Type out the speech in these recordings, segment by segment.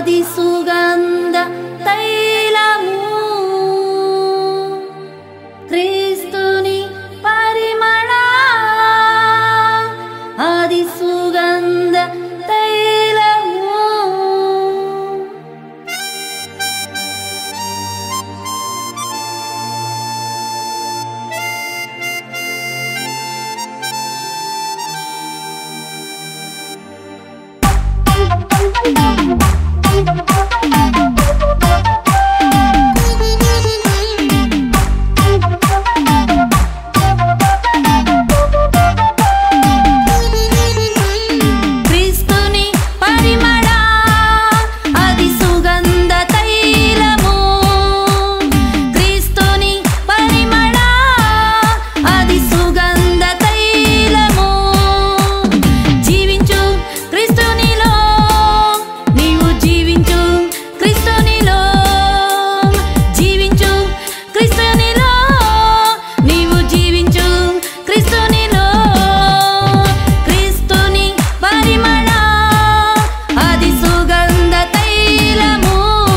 ఆది సుగంధ తైలము క్రీస్తుని పరిమళ ఆది సుగంధ తైలము క్రీస్తుని పరిమళ అది సుగంధ తైలము క్రీస్తుని పరిమళ అది సుగంధ తైలము జీవించు క్రీస్తునిలో నీవు జీవించు క్రీస్తునిలో జీవించు క్రీస్తునిలో నీవు జీవించు క్రీస్తునిలో క్రీస్తుని పరిమళ అది సుగంధ తైలము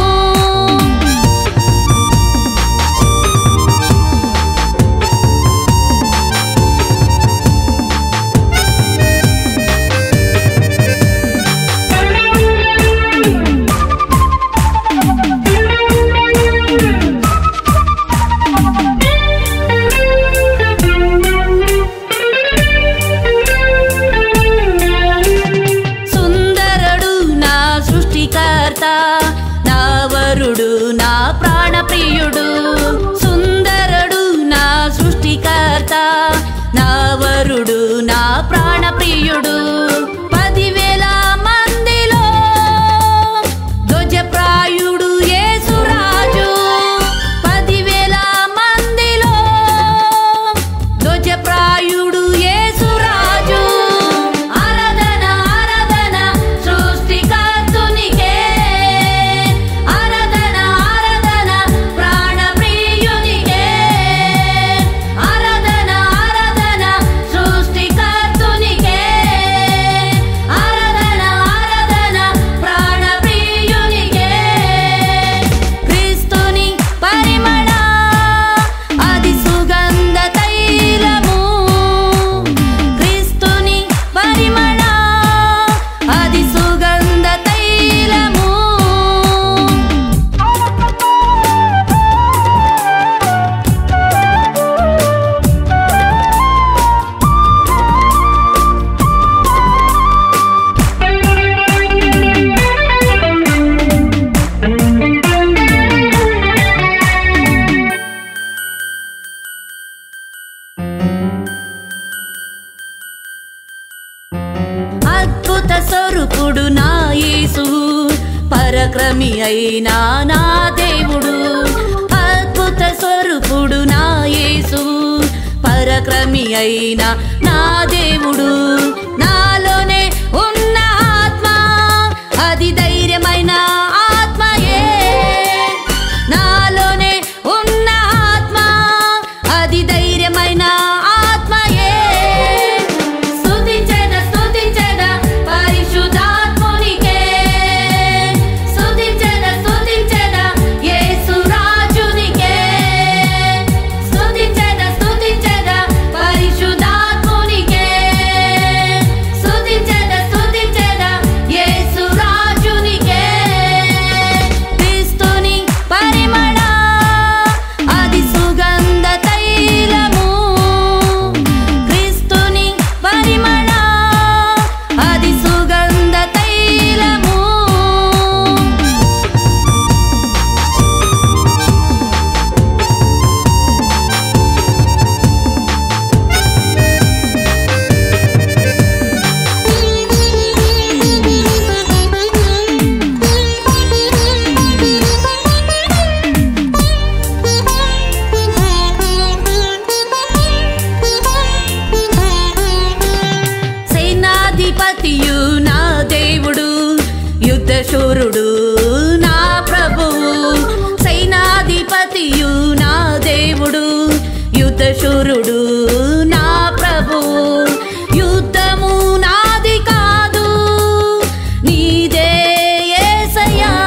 సుందరుడు నా సృష్టికర్త నా వరుడు నా ప్రాణప్రియుడు సుందరుడు నా సృష్టికర్త నా వరుడు నా ప్రాణప్రియుడు పదివేల మందిలో ధ్వజప్రాయుడు యేసురాజు పదివేల మందిలో ధ్వజప్రాయుడు యేసురాజు ఆరాధన ఆరాధన సృష్టికర్తునికే ఆరాధన ఆరాధన ప్రాణప్రియునికే ఆరాధన ఆరాధన సృష్టికర్తునికే ఆరాధన ఆరాధన ప్రాణప్రియునికే క్రీస్తుని పరిమళ అది సుగంధ తైలము క్రీస్తుని పరిమళ అది సుగంధ తైలము అద్భుత స్వరూపుడు నా యేసు పరక్రమి అయినా నా దేవుడు అద్భుత స్వరూపుడు నా యేసు పరక్రమి అయినా నా దేవుడు నాలోనే ఉన్న ఆత్మ అది ధైర్యమైన ఆత్మయే నాలోనే ఉన్న ఆత్మ అది ధైర్యమైన ఆత్మయే స్తుతించెద స్తుతించెద పరిశుద్ధాత్మునికే స్తుతించెద స్తుతించెద యేసు రాజునికే స్తుతించెద స్తుతించెద పరిశుద్ధాత్మునికే స్తుతించెద స్తుతించెద యేసు రాజునికే క్రీస్తుని పరిమళ అది సుగంధ తైలము క్రీస్తుని పరిమళ అది సుగంధ తైలము సేనాధిపతియు నా దేవుడు యుద్ధశూరుడు నా ప్రభువు సేనాధిపతియు నా దేవుడు యుద్ధశూరుడు నా ప్రభువు యుద్ధము నాది కాదు నీదే యేసయ్యా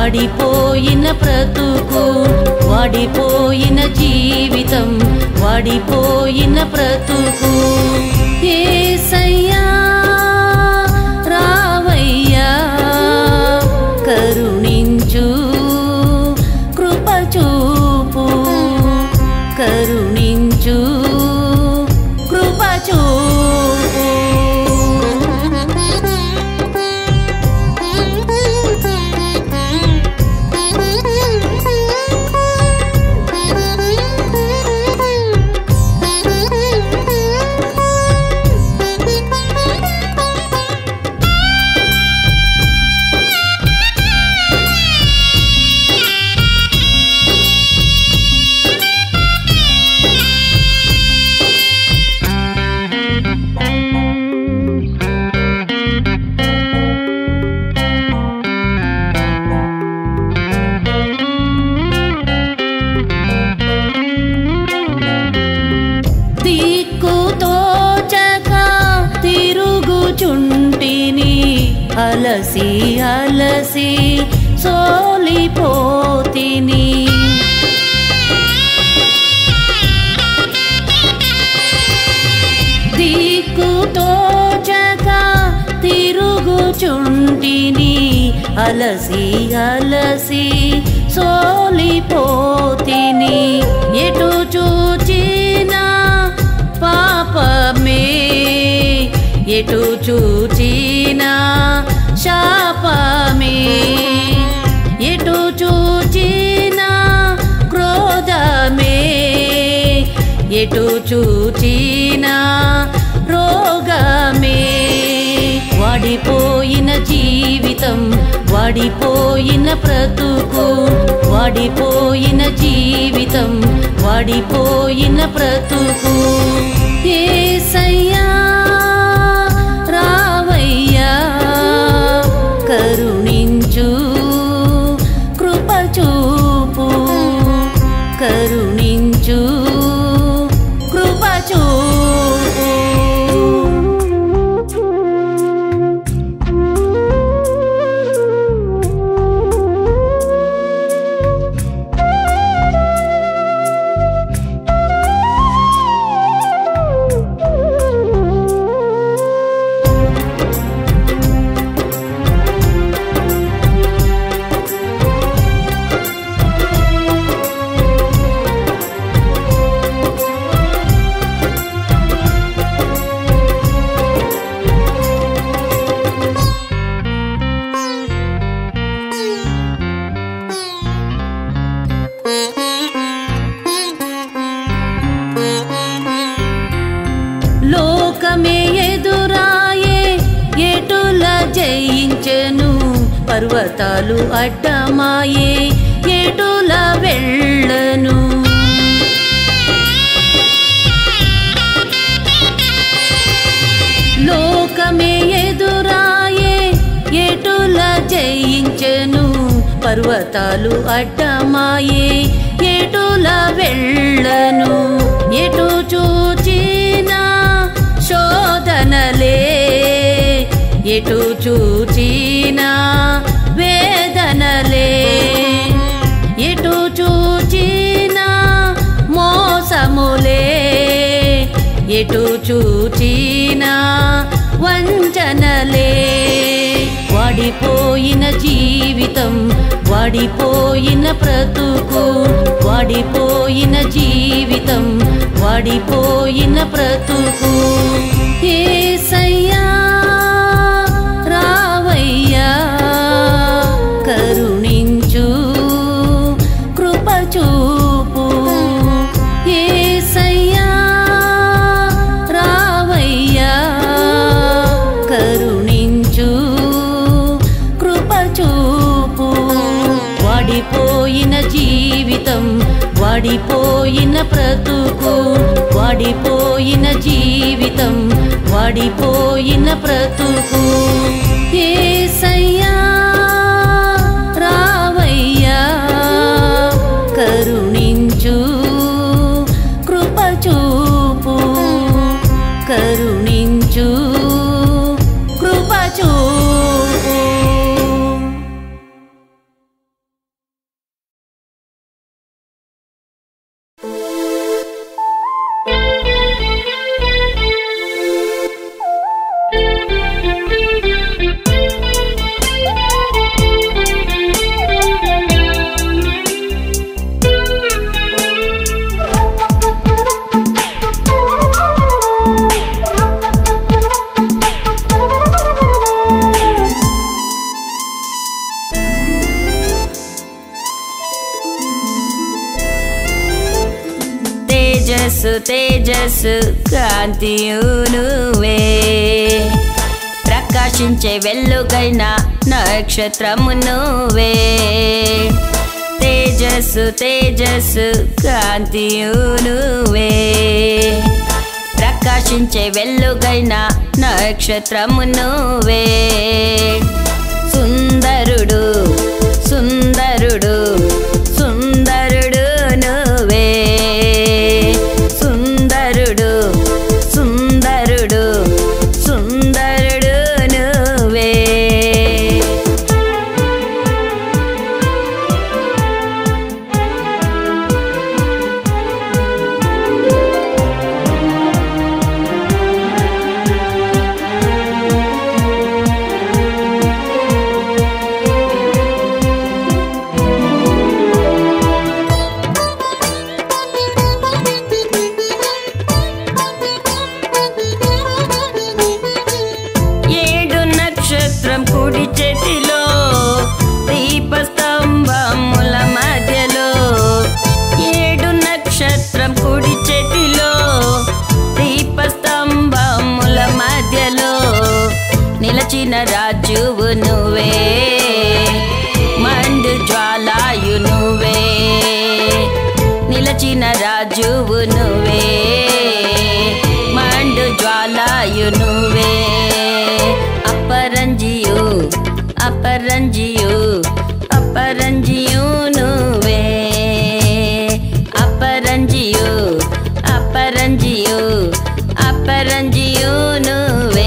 వాడిపోయిన బ్రతుకు వాడిపోయిన జీవితం వాడిపోయిన బ్రతుకు ఏసయ్యా రావయ్యా కరుణించు కృప చూపు కరుణించు కృప చూపు దిక్కుతోచక తిరుగుచుంటిని అలసి అలసి సోలిపోతిని దిక్కుతోచక తిరుగుచుంటిని అలసి అలసి సోలిపోతిని ఎటు చూచినా పాపమే ఎటు చూచినా శాపమే ఎటు చూచినా క్రోధమే ఎటు చూచినా రోగమే వాడిపోయిన జీవితం వాడిపోయిన బ్రతుకు వాడిపోయిన జీవితం వాడిపోయిన బ్రతుకు ఏసయ్యా రావయ్యా కరుణించు కృప చూపు కరుణించు కృప చూపు లోకమే ఎదురాయే ఎటుల జయించెను పర్వతాలు అడ్డమాయే ఎటుల వెళ్ళను లోకమే ఎదురాయే ఎటుల జయించెను పర్వతాలు అడ్డమాయే ఎటుల వెళ్ళను ఎటు చూచినా శోధనలే ఎటు చూచినా వేదనలే ఎటు చూచినా మోసములే ఎటు చూచినా వంచనలే వాడిపోయిన జీవితం వాడిపోయిన బ్రతుకు వాడిపోయిన జీవితం వాడిపోయిన బ్రతుకు ఏసయ్యా రావయ్యా కరుణించు కృప చూపు ఏసయ్యా రావయ్యా కరుణించు కృప చూపు వాడిపోయిన జీవితం వాడిపోయిన బ్రతుకు వాడిపోయిన జీవితం వాడిపోయిన బ్రతుకు ఏసయ్యా రావయ్యా కరుణించు కృప చూపు కరుణించు కృప చూపు తేజస్సు తేజస్సు కాంతియు నువ్వే ప్రకాశించే వెలుగైన నక్షత్రము నువ్వే తేజస్సు తేజస్సు కాంతియు నువ్వే ప్రకాశించే వెలుగైన నక్షత్రము నువ్వే సుందరుడు సుందరుడు సుందరుడు నువ్వే సుందరుడు సుందరుడు సుందరుడు నువ్వే ఏడు నక్షత్రం కుడి చేతిలో దీపస్తంభముల మధ్యలో ఏడు నక్షత్రం కుడి చేతిలో దీపస్తంభముల మధ్యలో నిలచిన రాజువు నువ్వే మండు జ్వాలాయు నువ్వే నిలచిన రాజువు నువ్వే మండు జ్వాలాయు నువ్వే అపరంజియు అపరంజియు అపరంజియు నువ్వే అపరంజియు అపరంజియు అపరంజియు నువ్వే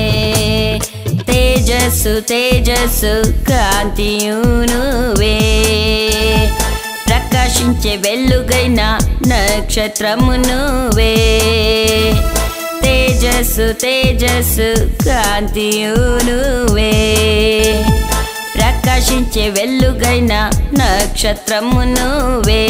తేజస్సు తేజస్సు కాంతియు నువ్వే ప్రకాశించే వెలుగైన నక్షత్రము నువ్వే తేజస్సు తేజస్సు కాంతియు నువ్వే ప్రకాశించే వెలుగైన నక్షత్రము నువ్వే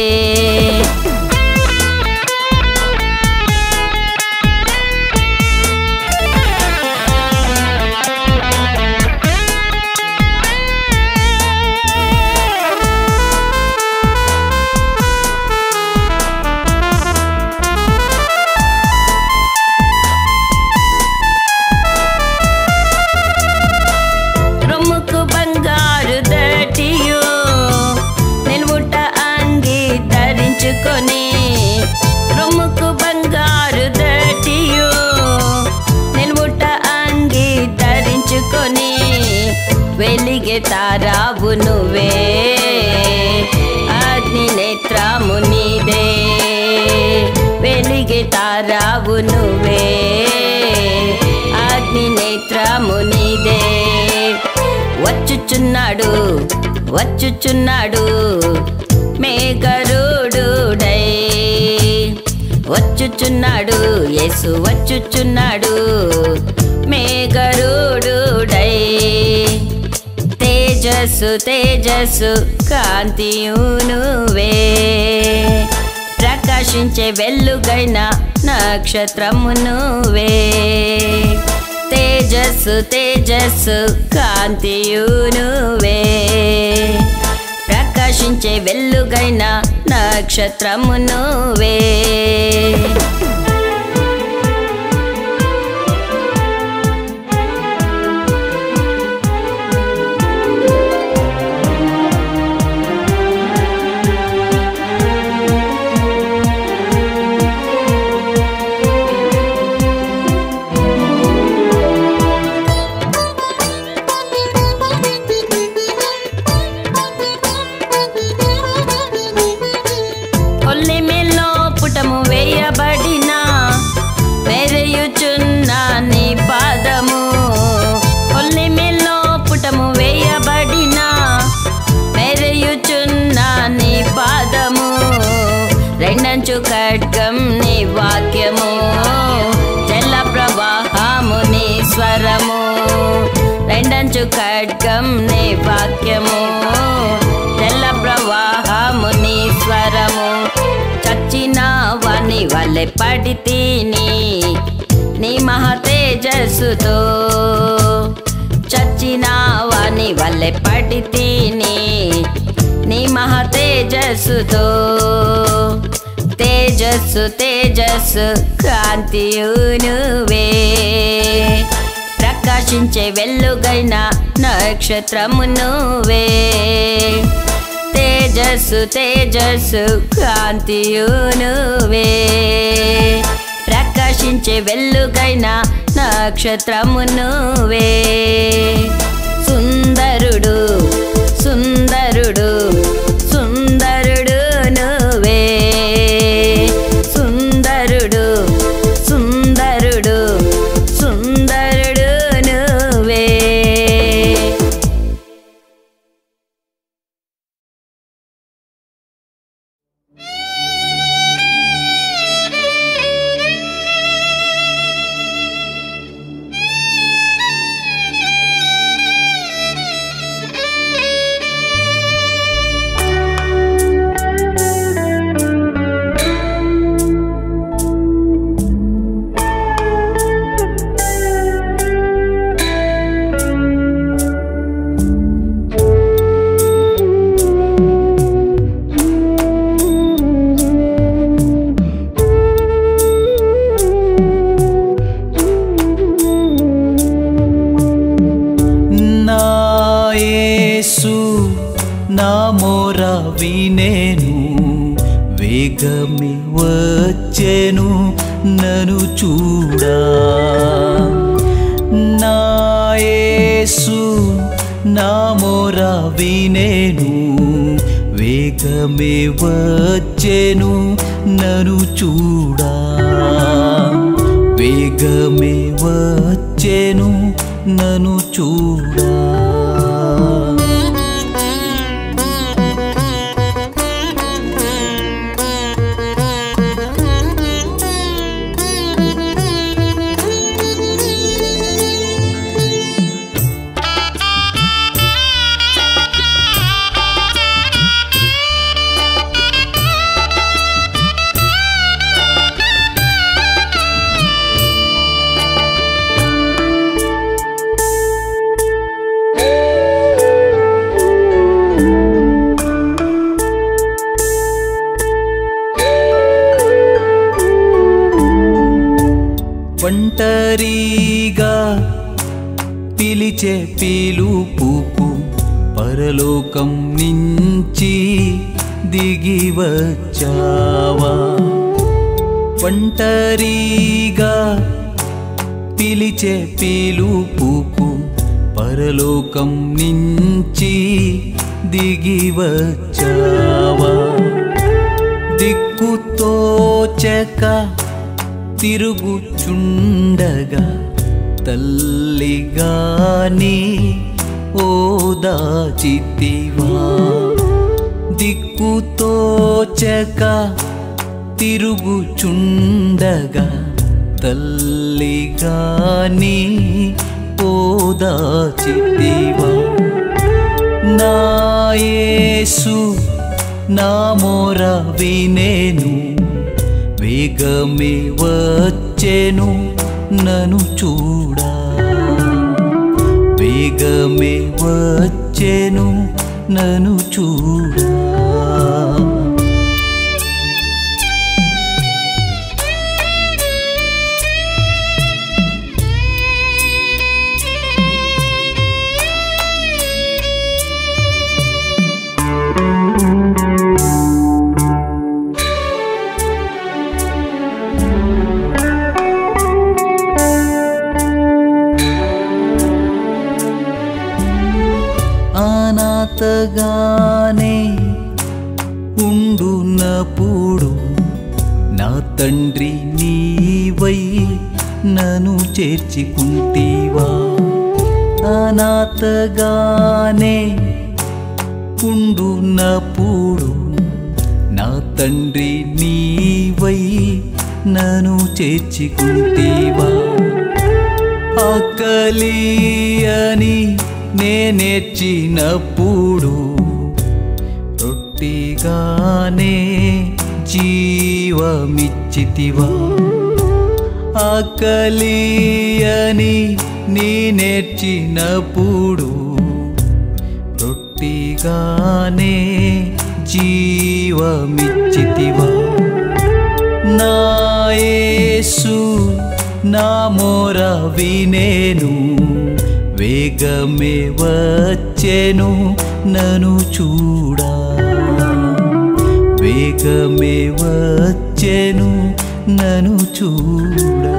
రొమ్ముకు బంగారు దటియు నిలువుట అంగి ధరించుకొని రొమ్ముకు బంగారు దటియు నిలువుట అంగి ధరించుకొని వెలిగే తారావు నువ్వే అగ్ని నేత్రము నీదే వెలిగే తారావు నువ్వే అగ్ని నేత్రము నీదే వచ్చుచున్నాడు వచ్చుచున్నాడు మేఘరుడుడై వచ్చుచున్నాడు యేసు వచ్చుచున్నాడు మేఘరుడుడై తేజస్సు తేజస్సు కాంతియు నువ్వే ప్రకాశించే వెలుగైన నక్షత్రము నువ్వే తేజస్సు తేజస్సు కాంతియు నువ్వే ప్రకాశించే వెలుగైన నక్షత్రము నువ్వే కొల్లిమిలో పుటము వేయబడిన మెరయుచున్న నీ పాదము కొల్లిమిలో పుటము వేయబడిన మెరయుచున్న నీ పాదము రెండంచు ఖడ్గం నీ వాక్యము జల ప్రవాహము నీ స్వరము రెండంచు ఖడ్గం నీ వాక్యము జల ప్రవాహము నీ స్వరము చచ్చిన వాని వల్లే పడితీని నీ మహా తేజస్సుతో చచ్చిన వాని వల్లే పడితీని నీ మహా తేజస్సుతో తేజస్సు తేజస్సు కాంతియు నువ్వే ప్రకాశించే వెలుగైన నక్షత్రము నువ్వే తేజస్సు తేజస్సు కాంతియు నువ్వే ప్రకాశించే వెలుగైన నక్షత్రము నువ్వే సుందరుడు సుందరుడు సుందరుడు నువ్వే సుందరుడు సుందరుడు సుందరుడు నువ్వే నా యేసు నా మొర వినేను వేగమే వచ్చెను నను చూడా నా యేసు నా మొర వినేను వేగమే వచ్చెను నను చూడా వేగమే వచ్చెను నను చూడా ఒంటరిగా పిలిచే పిలుపుకు పరలోకం నుంచి దిగి వచ్చావా ఒంటరిగా పిలిచే పిలుపుకు పరలోకం నుంచి దిగి వచ్చావా దిక్కుతోచక తిరుగుచుండగా తల్లిగాని ఓదాచితివా దిక్కుతోచక తిరుగుచుండగా తల్లిగాని ఓదాచితివా నా యేసు నా మొర వినేను వేగమే వచ్చెను నను చూడా వేగమే వచ్చెను నను చూడా అనాథగానే ఉండునప్పుడు నా తండ్రి నీవై నన్ను చేర్చుకుంటీవా అనాథగానే ఉండునప్పుడు నా తండ్రి నీవై నన్ను చేర్చుకుంటీవా ఆకలి అని నేనేర్చినప్పుడు రొట్టిగానే జీవమిచ్చితివా ఆకలి అని నీ నేర్చినప్పుడు రొట్టిగానే జీవమిచ్చితివా యేసు నా మోర వినేను వేగమే వచ్చెను నను చూడా వేగమే వచ్చెను నను చూడా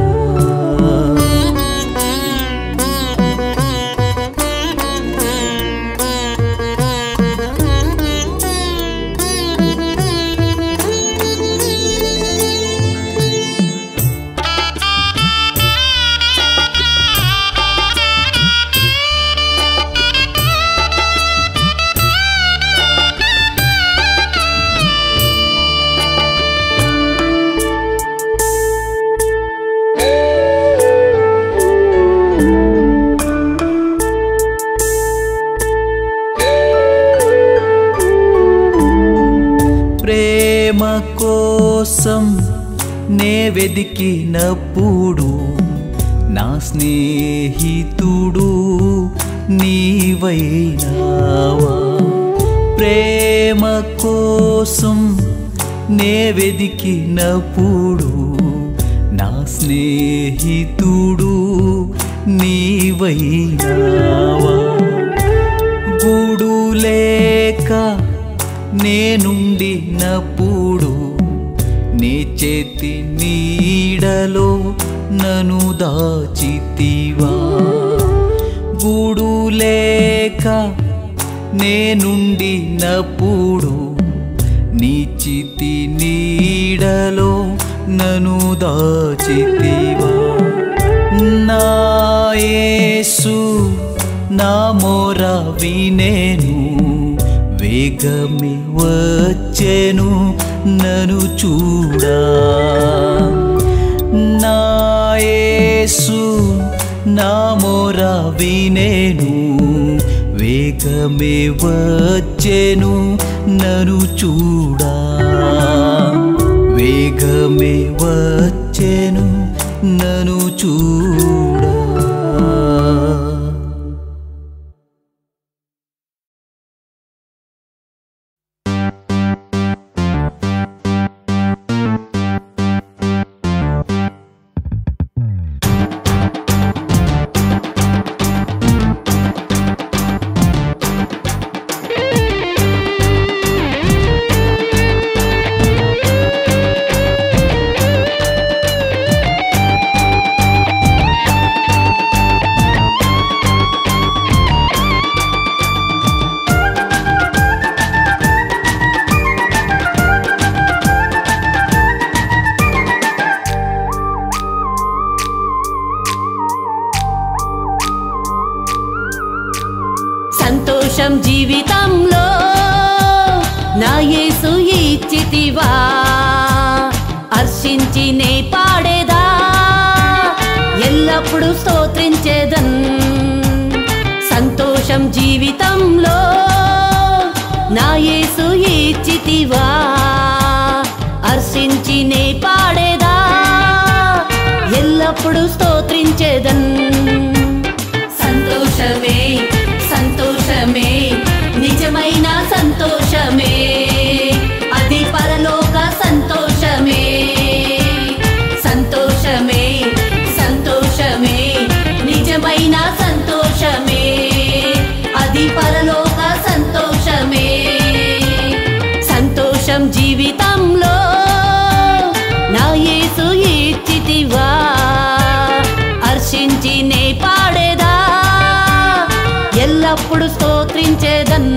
ప్రేమ కోసం నే వెదికినప్పుడు నా స్నేహితుడు నీవైనావా ప్రేమ కోసం నే వెదికినప్పుడు నా స్నేహితుడు నీవైనావా గూడు లేక నేనుండినప్పుడు నీ చేతి నీడలో నను దాచితివా గూడు లేక నేనుండినప్పుడు నీ చితి నీడలో నను దాచితివా నా యేసు నా మోర వినేను వేగమి వచ్చెను నను చూడా నా యేసు నా మోర వినేను వేగమే వచ్చెను నను చూడా వేగమే వచ్చెను నను చూడా సంతోషం జీవితంలో నా యేసు ఇచ్చితివా హర్షించి నే పాడేదా ఎల్లప్పుడూ స్తోత్రించేదన్ సంతోషం జీవితంలో నా యేసు ఇచ్చితివా హర్షించి నే పాడేదా ఎల్లప్పుడూ స్తోత్రించేదన్ సంతోషమే సంతోషమే నిజమైన సంతోషమే అది పరలోక సంతోషమే సంతోషమే సంతోషమే నిజమైన సంతోషమే అది పరలోక సంతోషమే సంతోషం జీవితంలో నా యేసు ఇచ్చితివా హర్షించి నే పాడేదా ఎల్లప్పుడు స్తోత్రించేదన్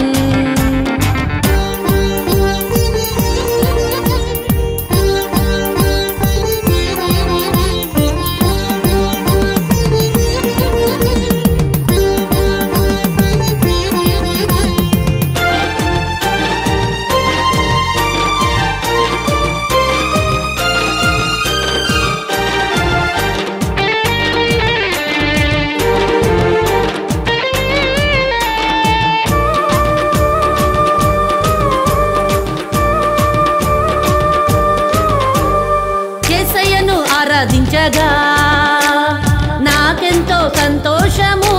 యేసయ్యను ఆరాధించగా నాకెంతో సంతోషము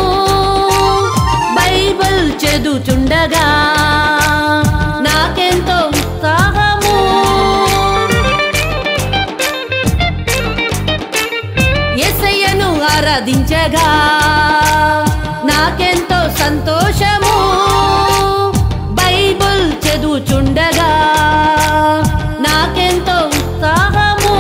బైబిల్ చదువుచుండగా నాకెంతో ఉత్సాహము త్రించెగా నాకెంతో సంతోషము బైబుల్ చదువుచుండగా నాకెంతో ఉత్సాహము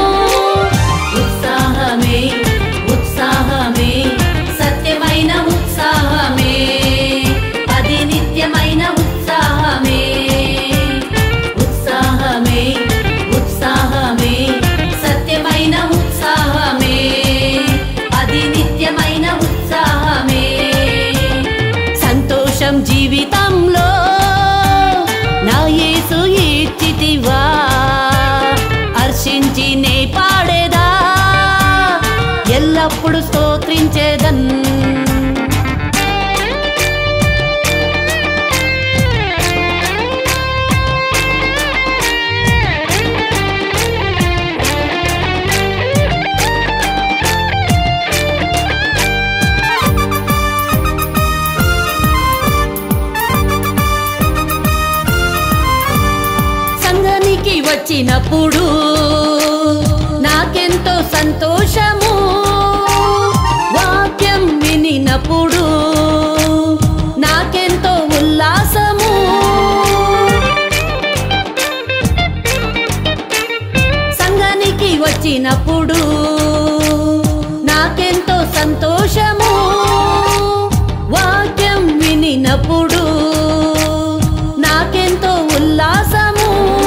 ఉత్సాహమే ఉత్సాహమే సత్యమైన ఉత్సాహమే అది నిత్యమైన ఉత్సాహమే ఉత్సాహమే ఉత్సాహమే సత్యమైన ఉత్సాహమే అది నిత్యమైన ఉత్సాహమే సంతోషం జీవితంలో నా యేసు ఇచ్చితివా హర్షించి నే పాడేదా ఎల్లప్పుడు స్తోత్రించేదన్ సంఘానికి వచ్చినప్పుడు నాకెంతో సంతోషము వాక్యం వినినప్పుడు నాకెంతో ఉల్లాసము సంఘానికి వచ్చినప్పుడు నాకెంతో సంతోషము వాక్యం వినినప్పుడు నాకెంతో ఉల్లాసము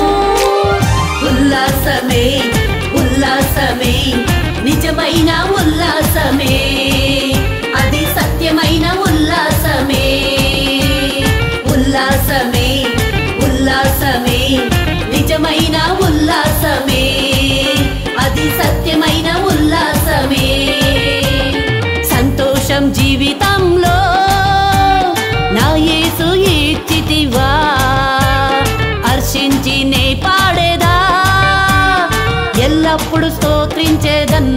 ఉల్లాసమే ఉల్లాసమే నిజమైన ఉల్లాసమే అది సత్యమైన ఉల్లాసమే ఉల్లాసమే ఉల్లాసమే నిజమైన ఉల్లాసమే అది సత్యమైన ఉల్లాసమే సంతోషం జీవితంలో నా యేసు ఇచ్చితివా హర్షించి నే పాడేదా ఎల్లప్పుడు స్తోత్రించేదన్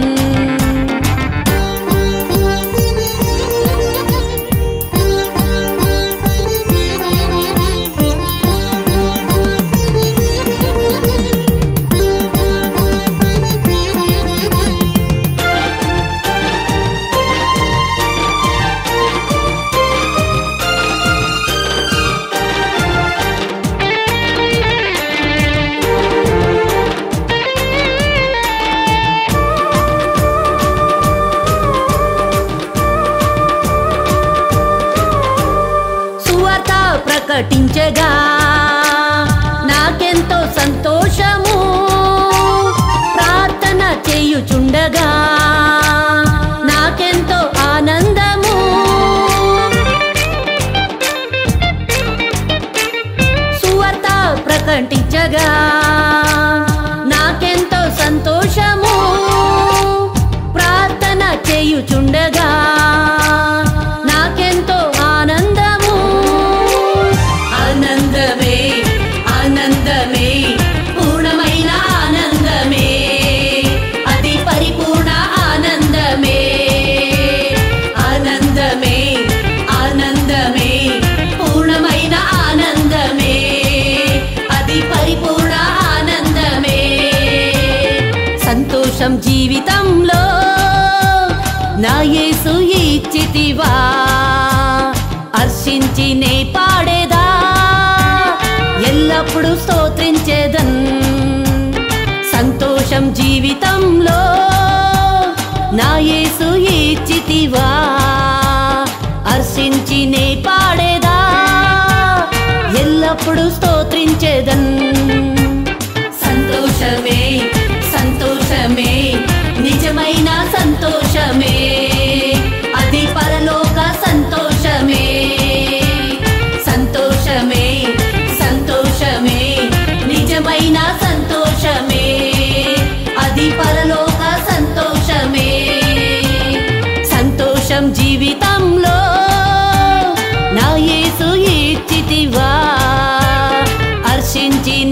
సువార్త ప్రకటించగా నాకెంతో సంతోషము ప్రార్థన చేయుచుండగా నాకెంతో ఆనందము సువార్త ప్రకటించగా నాకెంతో సంతోషము ప్రార్థన చేయుచుండగా నాకెంతో ఆనందము ఆనందమే ఆనందమే పూర్ణమైన ఆనందమే అది పరిపూర్ణ ఆనందమే ఆనందమే ఆనందమే పూర్ణమైన ఆనందమే అది పరిపూర్ణ ఆనందమే సంతోషం జీవితంలో నా యేసు ఇచ్చితివా హర్షించి నే పాడేదా ఎల్లప్పుడు స్తోత్రించేదన్ సంతోషం జీవితంలో నా యేసు ఇచ్చితివా హర్షించి నే పాడేదా ఎల్లప్పుడు స్తోత్రించేదన్ సంతోషమే సంతోషమే నిజమైన సంతోషమే అది పరలోక సంతోషమే సంతోషమే సంతోషమే నిజమైన సంతోషమే అది పరలోక సంతోషమే సంతోషం జీవితంలో నా యేసు ఇచ్చితివా హర్షించి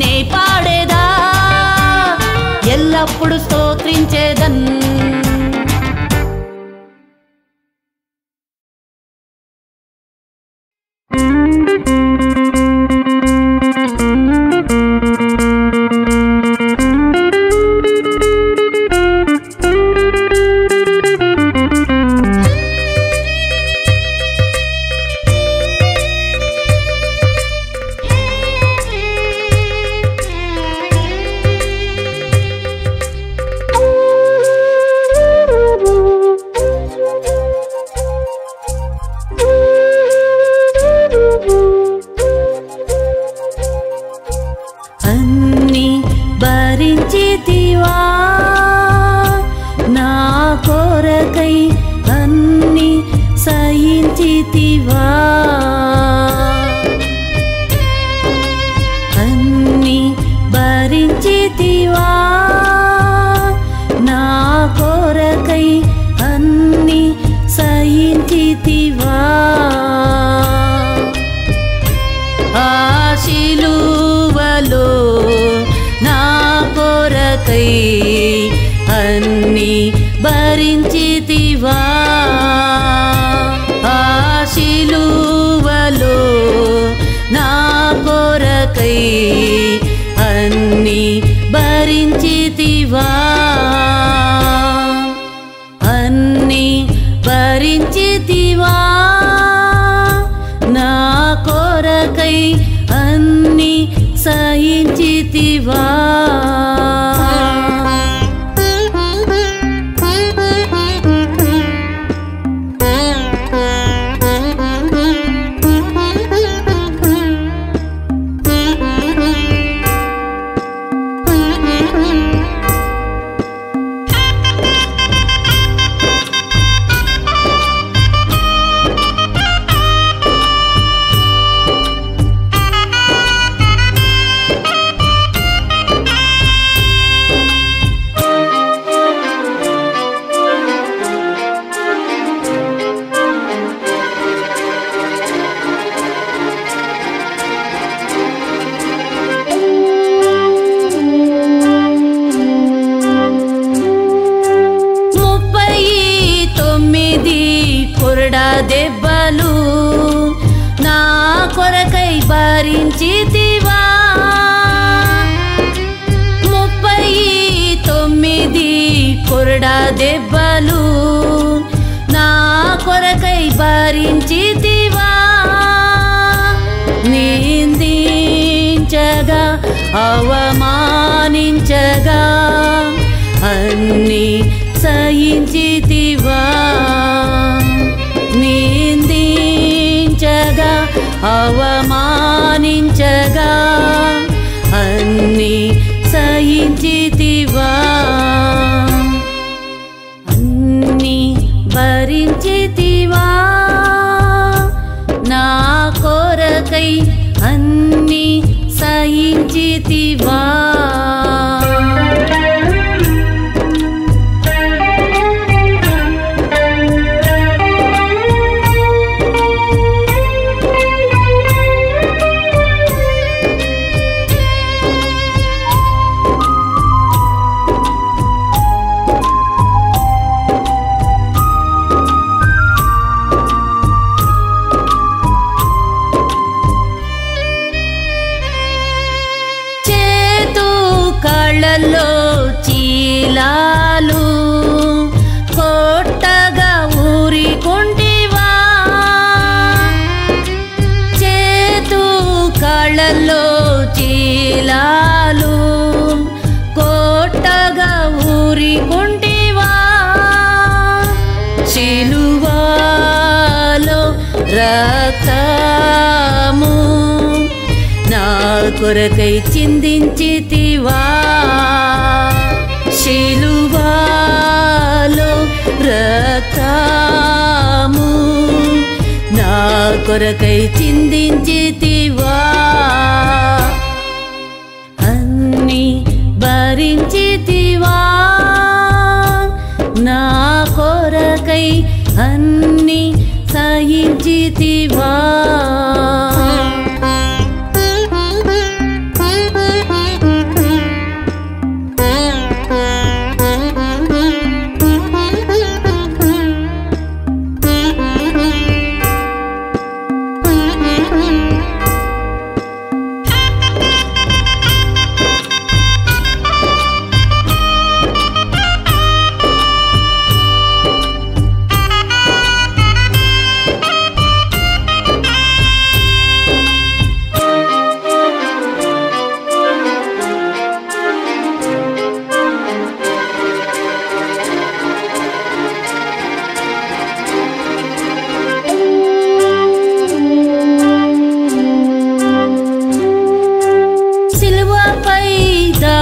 భరించితివా నా కొరకై అన్ని సహించితివా అన్ని భరించితివా నా కొరకై అన్ని సహించితివా ఆ శిలువలో నా కొరకై అన్ని భరించితివా ఆ శిలువలో నా కొరకై అన్ని భరించితివా అన్ని భరించితివా నా కొరకై అన్ని సహించితివా ముప్పై తొమ్మిది కొరడా దెబ్బలు నా కొరకై భరించితివా ముప్పై తొమ్మిది కొరడా దెబ్బలు నా కొరకై భరించితివా నిందించగా అవమానించగా అన్ని సహించితివా నిందించగా అవమానించగా అన్ని సహించితివా అన్ని భరించితివా నా కొరకై అన్ని సహించితివా చేతు కళ్ళల్లో చీలాలు కొట్టగా ఊరికొంటివా చేతు కళ్ళల్లో చీలాలు కొట్టగా ఊరికొంటివా శిలువాలో రక్తము నా కొరకై చిందించితివా శిలువాలో రక్తము నా కొరకై చిందించితివా అన్ని భరించితివా నా కొరకై అన్ని సహించితివా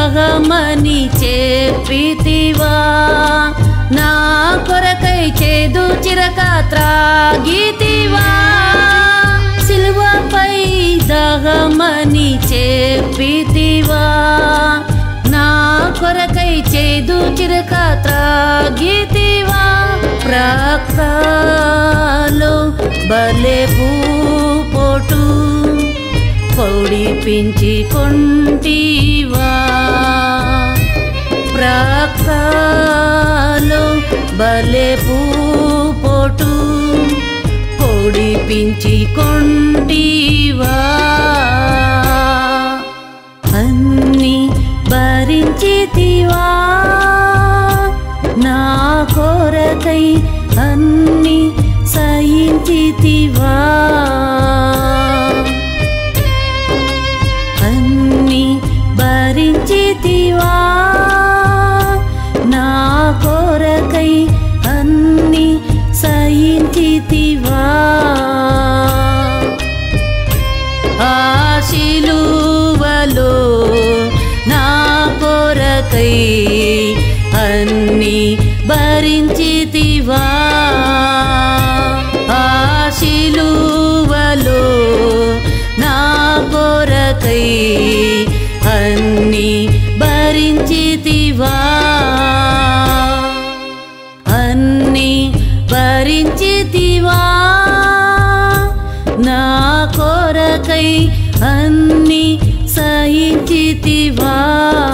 దాహమని చెప్పితివా నా కొరకై చేదు చిరక త్రాగితివా సిలువపై దాహమని చెప్పితివా నా కొరకై చేదు చిరక త్రాగితివా ప్రక్కలో బలే పోటు పొడిపించి కొంటివా ప్రక్కలో బలే పోటు పొడిపించి కొంటివా అన్ని భరించితివా నా కొరకై అన్ని సహించితివా అన్ని భరించితివా నా కొరకై అన్ని సహించితివా ఆ శిలువలో నా కొరకై అన్ని భరించితివా ఆ శిలువలో నా కొరకై అన్ని భరించితివా అన్ని భరించితివా నా కొరకై అన్ని సహించితివా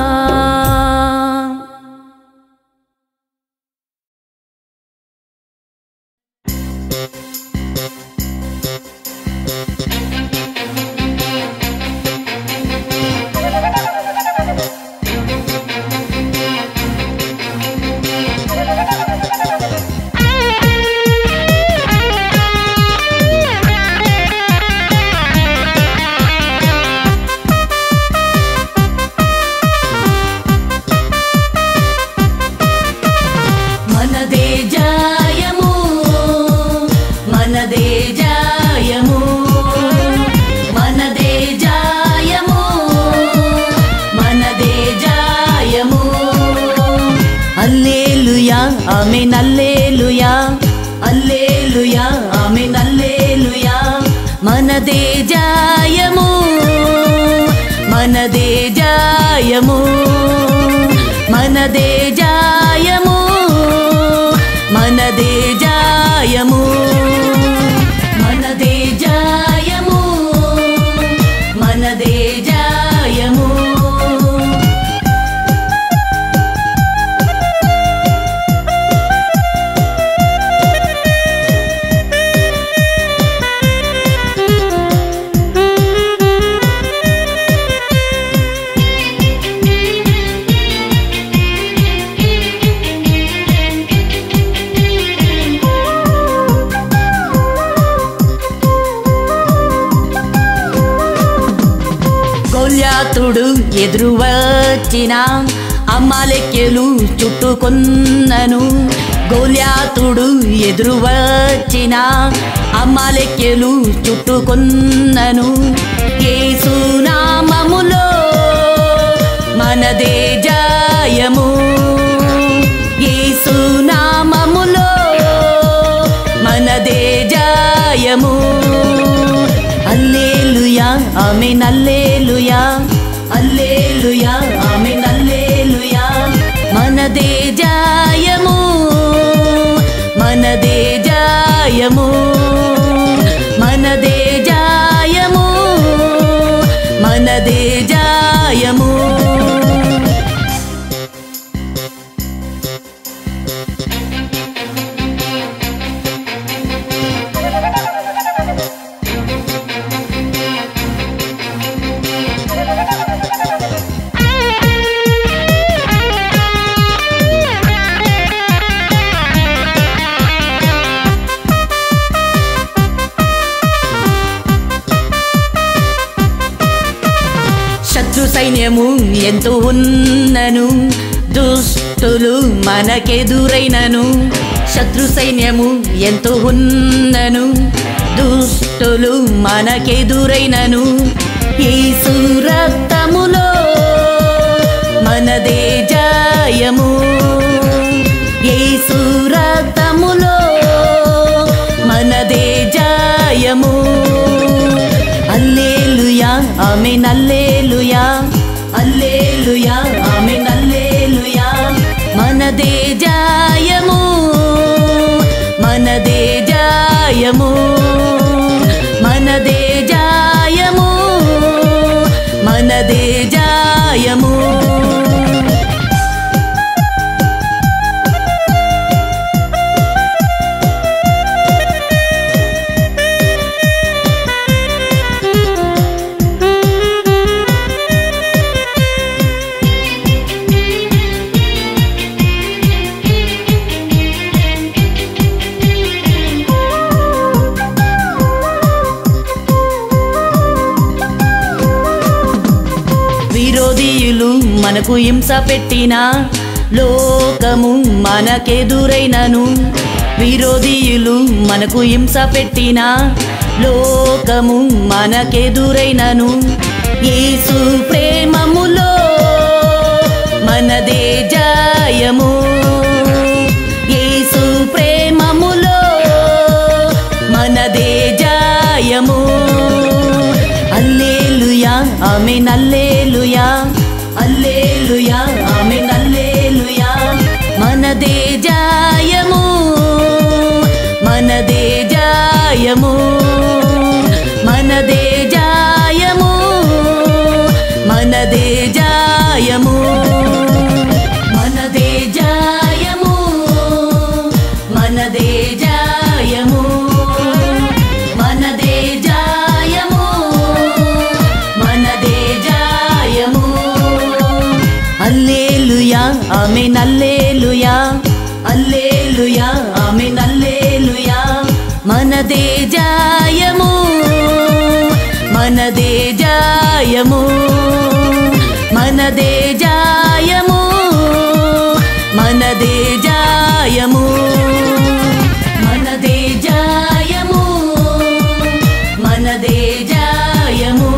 మనదే జాయము మనదే జాయము మనదే జాయము మనదే జాయము అల్లేలుయా ఆమె నల్లేలుయా అల్లేలుయా ఆమె నల్లేలుయా మనదే జాయము మనదే జాయము మనదే జాయము మనదే జాయము మనదే జాయము మనదే జాయము గోల్యాతుడు ఎదురు వచ్చిన అమ్మాలెక్కెలు చుట్టుకొన్నను గోల్యాతుడు ఎదురు వచ్చిన అమ్మాలెక్కెలు చుట్టుకొన్నను ఏసునామములో మనదే జాయము ఏసునామములో మనదే జాయము అల్లేలుయా ఆమె నల్లేలుయా అల్లేలుయా ఆమె నల్లేలుయా మనదే జాయము మనదే జాయము మనదే జాయము మనదే జాయము శత్రు సైన్యము ఎంతో ఉన్నను దుష్టులు మనకెదురైనను శత్రు సైన్యము ఎంతో ఉన్నను దుష్టులు మనకెదురైనను యేసు రక్తములో మనదే జయము యేసు రక్తములో మనదే జయము అల్లేలుయా ఆమె నల్లేలుయా అల్లేలుయా ఆమె నల్లేలుయా మనదే జయము మనదే జయము మనదే జయము మనదే జయము విరోధీయులు మనకు హింస పెట్టిన లోకము మనకెదురైనను విరోధీయులు మనకు హింస పెట్టిన లోకము మనకెదురైనను యేసు ప్రేమములో మనదే జయము యేసు ప్రేమములో మనదే జయము అల్లేలుయా ఆమె నల్లేలుయా అల్లేలుయా ఆమె నల్లేలుయా మనదే జయము మనదే జయము మనదే జయము మనదే జయము మనదే జయము మనదే జయము మనదే జయము మనదే జయము అల్లేలుయా ఆమె నల్లేలుయా అల్లేలుయా ఆమె నల్లేలుయా మనదే జయము మనదే జయము మనదే జయము మనదే జయము మనదే జయము మనదే జయము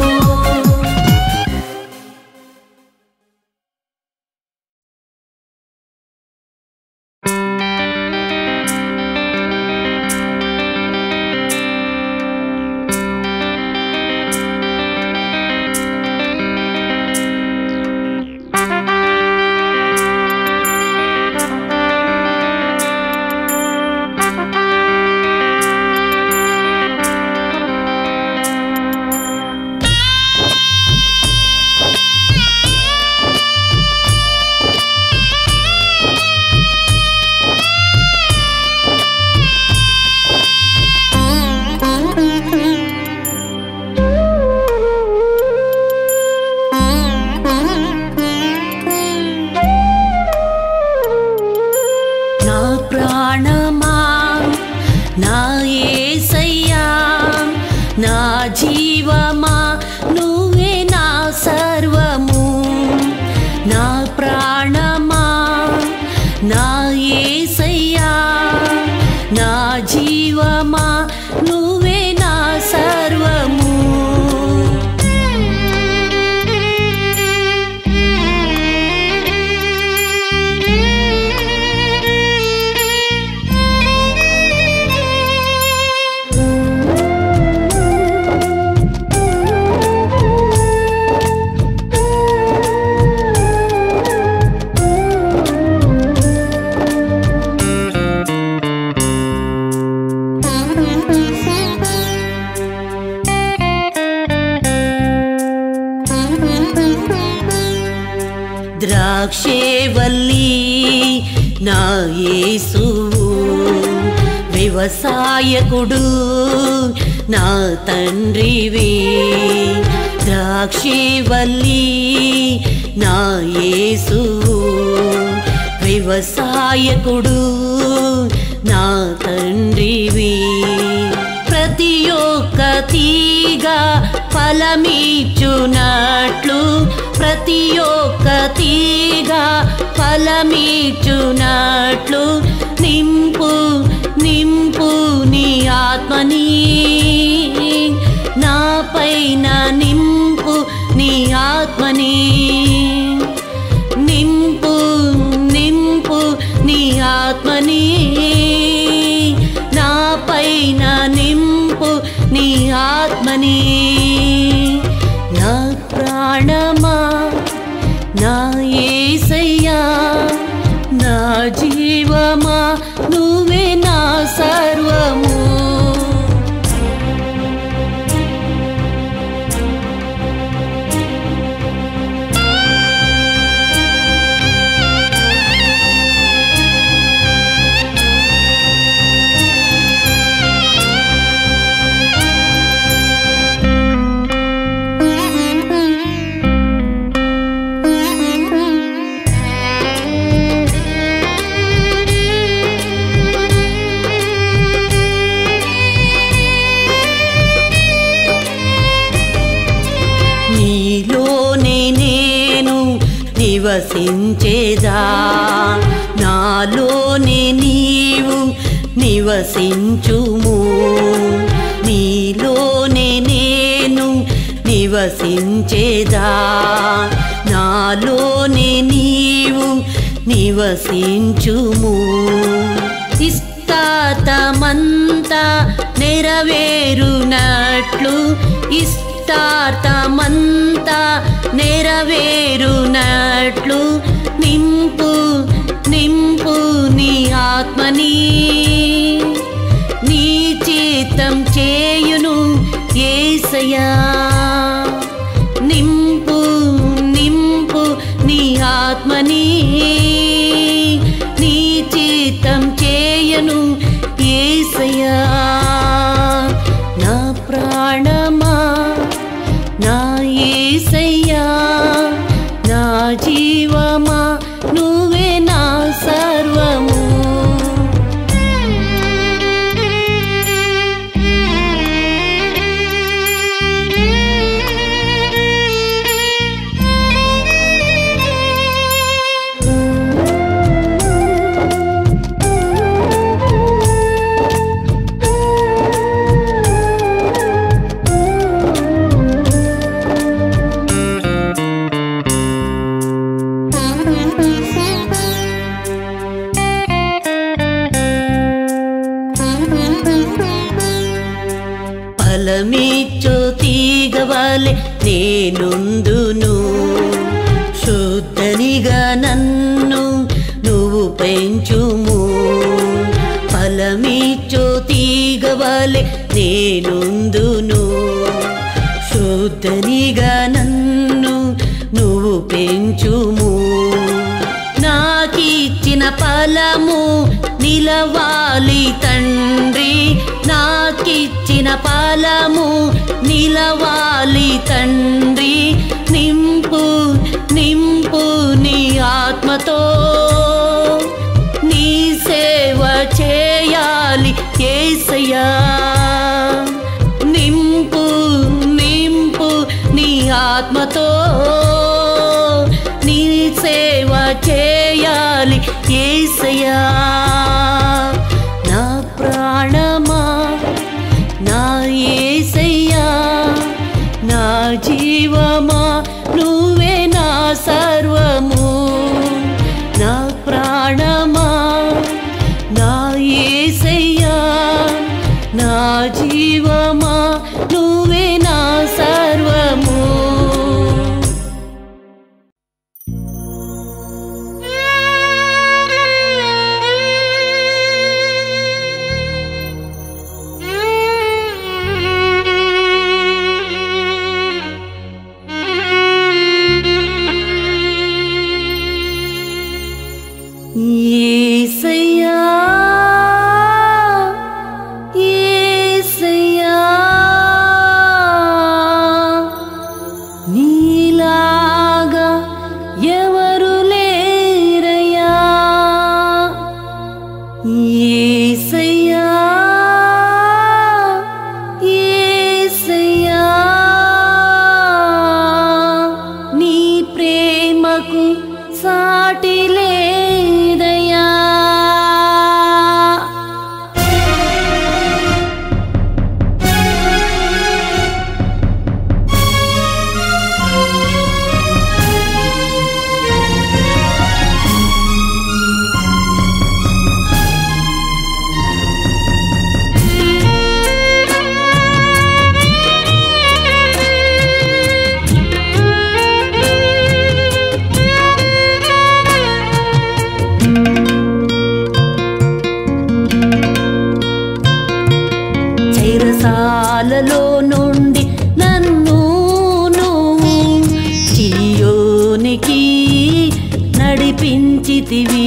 నా ప్రాణమా నా యేసయ్యా నా జీవమా నువ్వే నా సర్వము నా ప్రాణమా నా యేసయ్యా నా జీవమా నువ్వే నా సర్వము ద్రాక్షేవల్లి నా యేసు వ్యవసాయకుడు నా తండ్రివి ద్రాక్షేవల్లి నా యేసు వ్యవసాయకుడు నా తండ్రివి ప్రతి ఒక్క తీగ ఫలమీచునట్లు ప్రతి ఒక్క తీగ ఫలమీచునట్లు నింపు నింపు నీ ఆత్మని నా పైన నింపు నీ ఆత్మని నింపు ఆత్మని నా పైన నింపు నీ ఆత్మని నా ప్రాణమా నా ఏసయ్యా నా జీవమా నువ్వే నా సర్వము నీలోనే నేను నివసించేదా నాలోనే నీవు నివసించుము నీలోనే నేను నివసించేదా నాలోనే నీవు నివసించుము ఇష్టాతమంతా నెరవేరునట్లు ఇష్టార్థమంతా నెరవేరునట్లు నింపు నింపు నీ ఆత్మని నీ చిత్తం చేయును ఏసయా నింపు నింపు నీ ఆత్మని నీ చిత్తం చేయను ఏసయా నా ప్రాణమా నా ఏసయ్యా నా జీవమా నువ్వే నా సర్వము ఫలమిచ్చో తీగవలె నేనుందును శుద్ధనిగా నన్ను నువ్వు పెంచుము ఫలమిచ్చో తీగవలె నేనుందును శుద్ధనిగా నన్ను నువ్వు పెంచుము నాకిచ్చిన ఫలము నిలవాలి తండ్రి నాకిచ్చిన ఫలము నిలవాలి తండ్రి నింపు నింపు నీ ఆత్మతో నీ సేవ చేయాలి ఏసయ్యా నింపు నింపు నీ ఆత్మతో నీ సేవ చేయాలి ఏసయ్యా నా ప్రాణమా నా ఏసయ్యా నా జీవమా నువ్వే నా సర్వము నా ప్రాణమా నా ఏసయ్యా నా జీవమా నువ్వే నా సర్వము ఏసయ్యా ఏసయ్యా నీలాగా ఎవరు లేరయ్యా ఏసయ్యా ఏసయ్యా నీ ప్రేమకు సాటి లేదయ్యా నడిపించితివి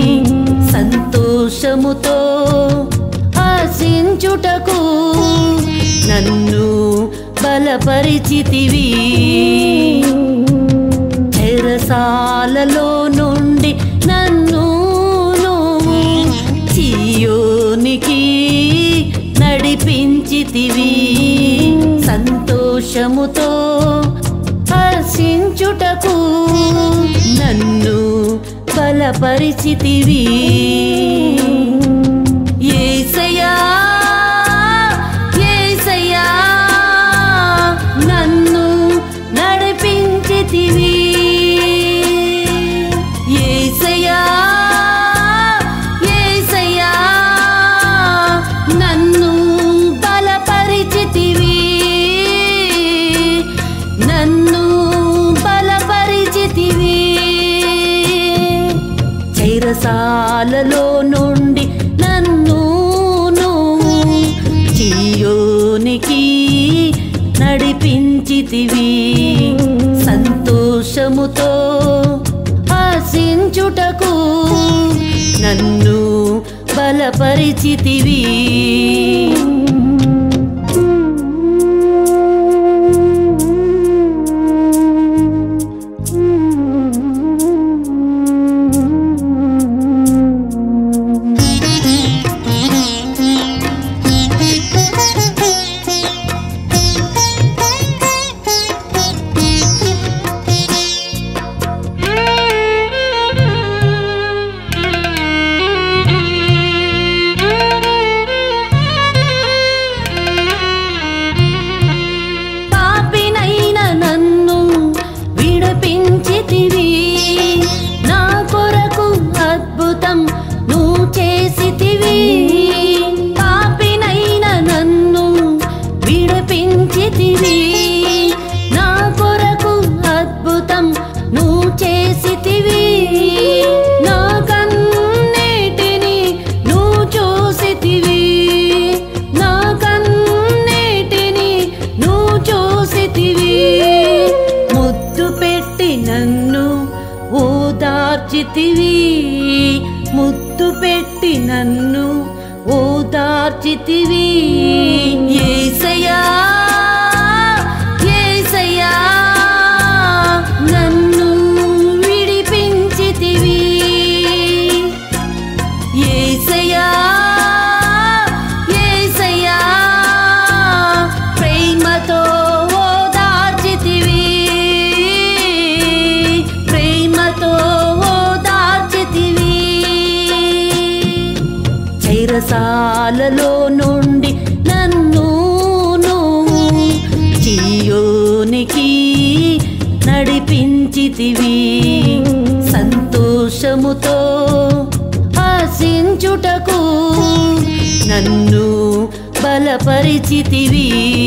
సంతోషముతో ఆశించుటకు నన్ను బలపరిచితివి చెరసాలలో నుండి నన్ను నువ్వు చియోనికి నడిపించితివి సంతోషముతో హర్షించుటకు నన్ను బలపరిచితివి ఏసయ్యా ఏసయ్యా నన్ను నడిపించితివి ఏసయ్యా ఏసయ్యా నన్ను బలపరిచితివి నన్ను బలపరిచితివి చైరసాలలో నుండి నన్ను నువ్వు చియోనికి నడిపించితివి సంతోషముతో ఆశించుటకు నన్ను బలపరిచితివి పాపినైన నన్ను విడిపించితివి నా కొరకు అద్భుతం నువ్వు చేసితివి పాపినైన నన్ను విడిపించితివి నా కొరకు అద్భుతం నువ్వు చేసితివి నా కన్నీటిని నువ్వు చూసితివి నా కన్నీటిని నువ్వు చూసితివి ముద్దు పెట్టి నన్ను ఓదార్చితివి ముద్దు పెట్టి నన్ను ఓదార్చితివి ఏసయ్యా ఏసయ్యా నన్ను విడిపించితివి ఏసయ్యా ఏసయ్యా ప్రేమతో ఓదార్చితివి ప్రేమతో ఓదార్చితివి చైరసాలలో నుండి నన్ను నువ్వు చియోనికి నడిపించితివి సంతోషముతో ఆశించుటకు నన్ను బలపరిచితివి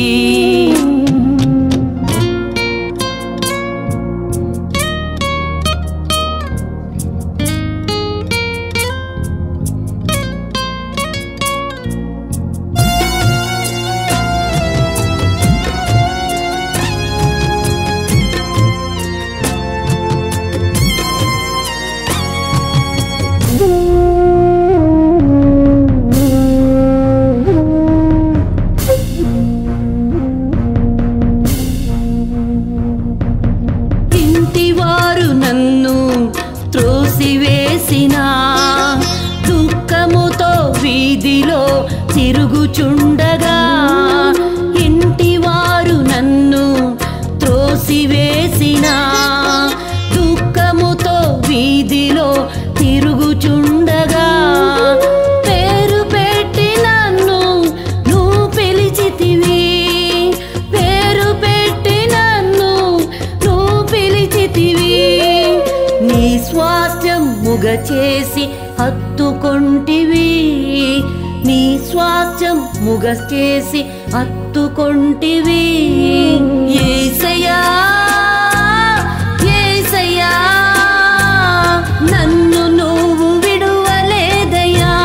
ఇంటివారు నన్ను త్రోసివేసిన దుఃఖముతో వీధిలో తిరుగుచుండగా ఇంటివారు నన్ను త్రోసివేసిన దుఃఖముతో వీధిలో తిరుగుచుండగా పేరు పెట్టి నన్ను నువ్వు పిలిచితివి పేరు పెట్టి నన్ను నువ్వు పిలిచితివి నీ స్వాస్థ్యం ముగ చేసి హత్తుకొంటివి నీ స్వాస్థ్యం ముగ చేసి హత్తుకొంటివి ఏసయ్యా ఏసయ్యా నన్ను నువ్వు విడువలేదయ్యా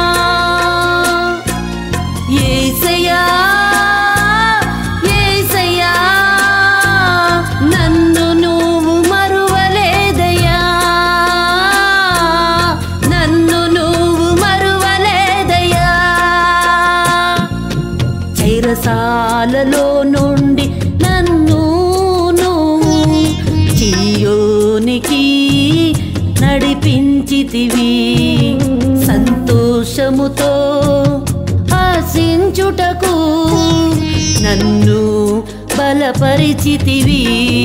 ఏసయ్యా ఏసయ్యా నన్ను నువ్వు మరువలేదయ్యా నడిపించితివి సంతోషముతో ఆశించుటకు నన్ను బలపరిచితివి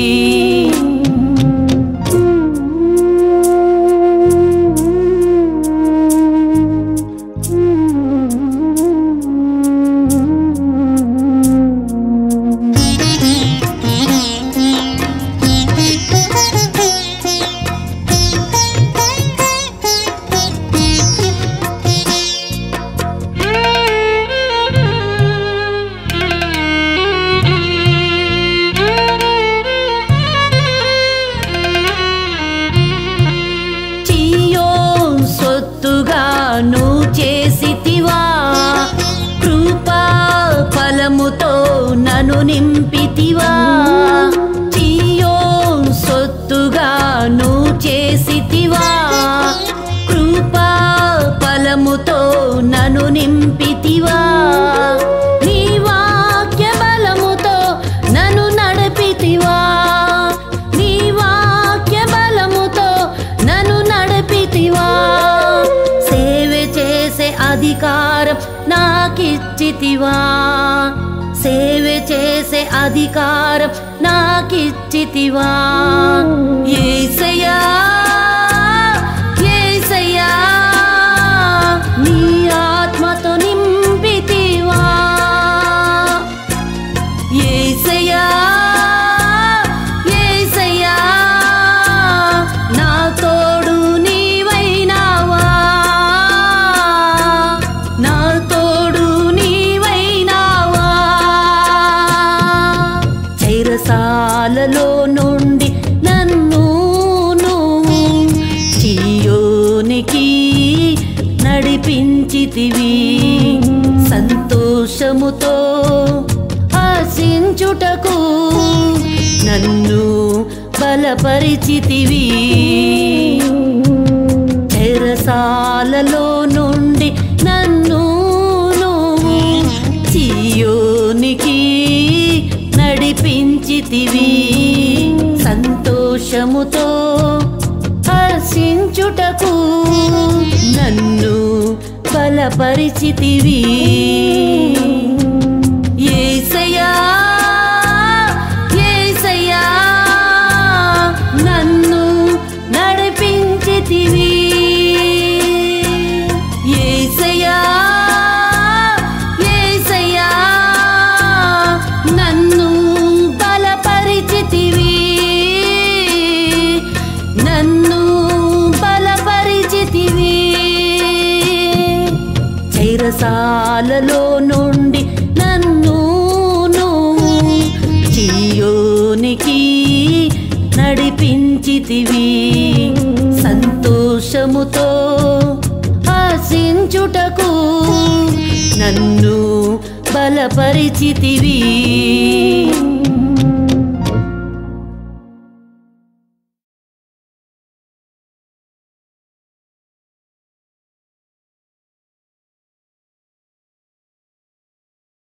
చీయో సొత్తుగాను చేసితివా కృపా ఫలముతో నన్ను నింపితివా చీయో సొత్తుగాను చేసితివా కృపా ఫలముతో నన్ను నింపితివా నీ వాక్య బలముతో నన్ను నడిపితివా నీ వాక్య బలముతో నన్ను నడిపితివా సేవ చేసే అధికారం నాకిచ్చితివా సేవ చేసే అధికారం నాకిచ్చితివా ఏసయ్యా ఏసయ్యా నీ ఆత్మతో నింపితివా ఏసయ్యా ఏసయ్యా నా తోడు నీవైనావా నా తోడు నీవైనావా చైరసాలలో నుండి నన్ను నువ్వు చియోనికి నడిపించితివి సంతోషముతో ఆశించుటకు నన్ను బలపరిచితివి చెరసాలలో నుండి నన్ను నువ్వు చియోనికి నడిపించితివి సంతోషముతో హర్షించుటకు నన్ను బలపరిచితివి ఏసయ్యా ఏసయ్యా నన్ను నడిపించితివి ఏసయ్యా ఏసయ్యా నన్ను బలపరిచితివి నన్ను బలపరిచితివి చైరసాలలో నుండి నన్ను నువ్వు చియోనికి నడిపించితివి సంతోషముతో ఆశించుటకు నన్ను బలపరిచితివి